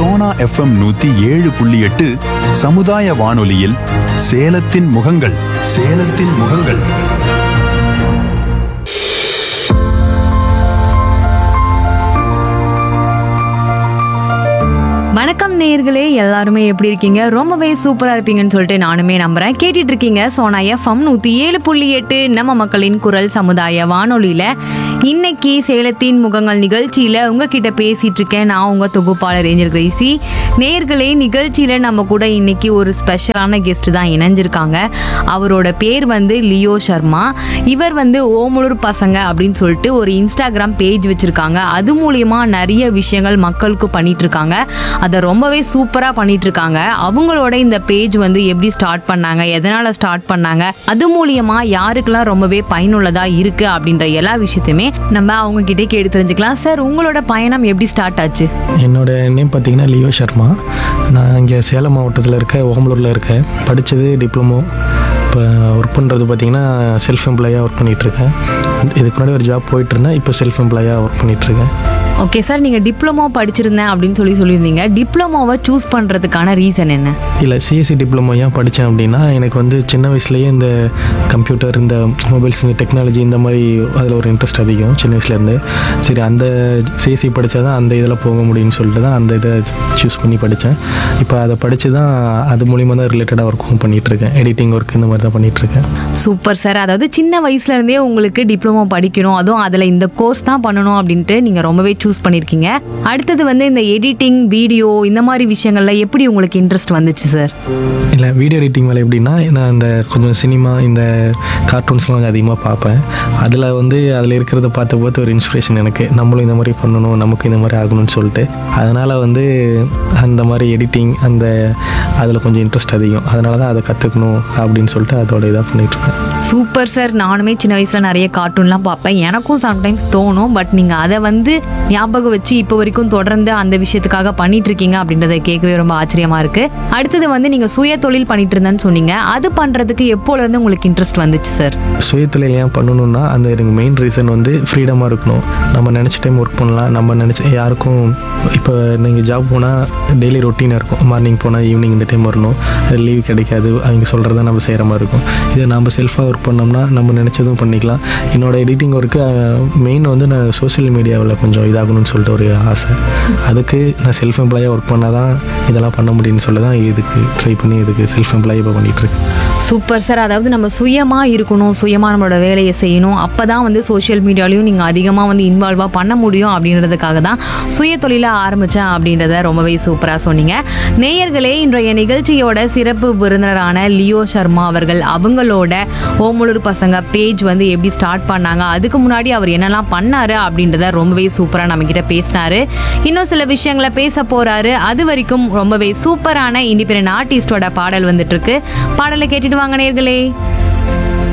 Sona FM நூத்தி ஏழு புள்ளி எட்டு சமுதாய வானொலியில் சேலத்தின் முகங்கள் சேலத்தின் முகங்கள் வணக்கம் நேயர்களே எல்லாருமே எப்படி இருக்கீங்க ரொம்பவே சூப்பரா இருப்பீங்கன்னு சொல்லிட்டு நானுமே நம்புறேன் கேட்டுட்டு இருக்கீங்க சோனா எஃப்எம் நூத்தி ஏழு புள்ளி எட்டு நம்ம மக்களின் குரல் சமுதாய வானொலியில இன்னைக்கு சேலத்தின் முகங்கள் நிகழ்ச்சியில உங்ககிட்ட பேசிட்டு இருக்கேன் நான் உங்க தொகுப்பாளர் ரேஞ்சர் கிரேசி நேயர்களே நிகழ்ச்சியில நம்ம கூட இன்னைக்கு ஒரு ஸ்பெஷலான கெஸ்ட் தான் இணைஞ்சிருக்காங்க அவரோட பேர் வந்து லியோ சர்மா இவர் வந்து ஓமலூர் பசங்க அப்படின்னு சொல்லிட்டு ஒரு இன்ஸ்டாகிராம் பேஜ் வச்சிருக்காங்க அது மூலியமா நிறைய விஷயங்கள் மக்களுக்கு பண்ணிட்டு இருக்காங்க அதை ரொம்பவே சூப்பரா பண்ணிட்டு இருக்காங்க அவங்களோட இந்த பேஜ் வந்து எப்படி ஸ்டார்ட் பண்ணாங்க எதனால ஸ்டார்ட் பண்ணாங்க அது மூலியமா யாருக்கெல்லாம் ரொம்பவே பயனுள்ளதா இருக்கு அப்படின்ற எல்லா விஷயத்தையுமே நம்ம அவங்க கிட்டே கேட்டு தெரிஞ்சுக்கலாம் சார் உங்களோட பயணம் எப்படி ஸ்டார்ட் ஆச்சு என்னோட நேம் பார்த்தீங்கன்னா லியோ சர்மா நான் இங்கே சேலம் மாவட்டத்தில் இருக்க ஓமலூரில் இருக்கேன் படித்தது டிப்ளமோ இப்போ ஒர்க் பண்ணுறது பார்த்தீங்கன்னா செல்ஃப் எம்ப்ளாயாக ஒர்க் பண்ணிகிட்ருக்கேன் இதுக்கு முன்னாடி ஒரு ஜாப் போயிட்டு இருந்தேன் இப்போ செல்ஃப் எம்ப்ளாயாக ஒர்க் பண்ணிகிட்ருக்கேன் ஓகே சார் நீங்க டிப்ளமோ படிச்சிருந்தேன் அப்படின்னு சொல்லி சொல்லியிருந்தீங்க டிப்ளமோவை சூஸ் பண்றதுக்கான ரீசன் என்ன இல்லை சிஎஸ்சி டிப்ளமோ ஏன் படித்தேன் அப்படின்னா எனக்கு வந்து சின்ன வயசுலேயே இந்த கம்ப்யூட்டர் இந்த மொபைல்ஸ் இந்த டெக்னாலஜி இந்த மாதிரி அதில் ஒரு இன்ட்ரெஸ்ட் அதிகம் சின்ன வயசுலேருந்து சரி அந்த சிஎஸ்சி படித்தா தான் அந்த இதில் போக முடியும்னு சொல்லிட்டு தான் அந்த இதை சூஸ் பண்ணி படித்தேன் இப்போ அதை படித்து தான் அது மூலிமா தான் ரிலேட்டடாக ஒர்க்கும் பண்ணிகிட்ருக்கேன் எடிட்டிங் ஒர்க் இந்த மாதிரி தான் பண்ணிகிட்ருக்கேன் சூப்பர் சார் அதாவது சின்ன வயசுல இருந்தே உங்களுக்கு டிப்ளமோ படிக்கணும் அதுவும் அதுல இந்த கோர்ஸ் தான் பண்ணணும் அப்படின்ட்டு நீங்க ரொம்பவே சூஸ் பண்ணிருக்கீங்க அடுத்தது வந்து இந்த எடிட்டிங் வீடியோ இந்த மாதிரி விஷயங்கள்ல எப்படி உங்களுக்கு இன்ட்ரெஸ்ட் வந்துச்சு சார் இல்லை வீடியோ எடிட்டிங் மேலே எப்படின்னா நான் இந்த கொஞ்சம் சினிமா இந்த கார்ட்டூன்ஸ்லாம் கொஞ்சம் அதிகமாக பார்ப்பேன் அதில் வந்து அதில் இருக்கிறத பார்த்து பார்த்து ஒரு இன்ஸ்பிரேஷன் எனக்கு நம்மளும் இந்த மாதிரி பண்ணணும் நமக்கு இந்த மாதிரி ஆகணும்னு சொல்லிட்டு அதனால் வந்து அந்த மாதிரி எடிட்டிங் அந்த அதில் கொஞ்சம் இன்ட்ரெஸ்ட் அதிகம் அதனால தான் அதை கற்றுக்கணும் அப்படின்னு சொல்லிட்டு அதோட இதாக பண்ணிகிட்ருக்கேன் சூப்பர் சார் நானுமே சின்ன வயசுல நிறைய கார்ட்டூன்லாம் பார்ப்பேன் எனக்கும் சம்டைம்ஸ் தோணும் பட் நீங்க அதை வந்து ஞாபகம் வச்சு இப்போ வரைக்கும் தொடர்ந்து அந்த விஷயத்துக்காக பண்ணிட்டு இருக்கீங்க அப்படின்றத கேட்கவே ரொம்ப ஆச்சரியமா இருக்கு அடுத்தது வந்து நீங்க சுய தொழில் பண்ணிட்டு இருந்தேன்னு சொன்னீங்க அது பண்றதுக்கு எப்போல இருந்து உங்களுக்கு இன்ட்ரெஸ்ட் வந்துச்சு சார் சுயதொழில் ஏன் பண்ணணும்னா அந்த எனக்கு மெயின் ரீசன் வந்து ஃப்ரீடமாக இருக்கணும் நம்ம நினச்ச டைம் ஒர்க் பண்ணலாம் நம்ம நினச்ச யாருக்கும் இப்போ நீங்கள் ஜாப் போனால் டெய்லி ரொட்டீனாக இருக்கும் மார்னிங் போனால் ஈவினிங் இந்த டைம் வரணும் லீவ் கிடைக்காது அவங்க சொல்கிறத நம்ம செய்கிற மாதிரி இருக்கும் இதை நம்ம செல்ஃபாக ஒர்க் பண்ணோம்னா நம்ம நினச்சதும் பண்ணிக்கலாம் என்னோட எடிட்டிங் ஒர்க்கு மெயின் வந்து நான் சோஷியல் மீடியாவில் கொஞ்சம் இதாகணும்னு சொல்லிட்டு ஒரு ஆசை அதுக்கு நான் செல்ஃப் எம்ப்ளாயாக ஒர்க் பண்ணால் தான் இதெல்லாம் பண்ண முடியும்னு சொல்லி தான் இதுக்கு ட்ரை பண்ணி இதுக்கு செல்ஃப் எம்ப்ளாயி இப்போ பண்ணிகிட்ருக்கேன் சூப்பர் சார் அதாவது நம்ம சுயமா இருக்கணும் சுயமா நம்மளோட வேலையை செய்யணும் அப்பதான் வந்து சோஷியல் மீடியாலையும் நீங்க அதிகமா வந்து இன்வால்வா பண்ண முடியும் அப்படின்றதுக்காக தான் சுய தொழிலை ஆரம்பிச்சேன் அப்படின்றத ரொம்பவே சூப்பரா சொன்னீங்க நேயர்களே இன்றைய நிகழ்ச்சியோட சிறப்பு விருந்தினரான லியோ சர்மா அவர்கள் அவங்களோட ஓமலூர் பசங்க பேஜ் வந்து எப்படி ஸ்டார்ட் பண்ணாங்க அதுக்கு முன்னாடி அவர் என்னெல்லாம் பண்ணாரு அப்படின்றத ரொம்பவே சூப்பரா நம்ம கிட்ட பேசினாரு இன்னும் சில விஷயங்களை பேச போறாரு அது வரைக்கும் ரொம்பவே சூப்பரான இண்டிபெண்டன்ட் ஆர்டிஸ்டோட பாடல் வந்துட்டு இருக்கு பாடலை கேட்டுட்டு வாங்க நேர்களே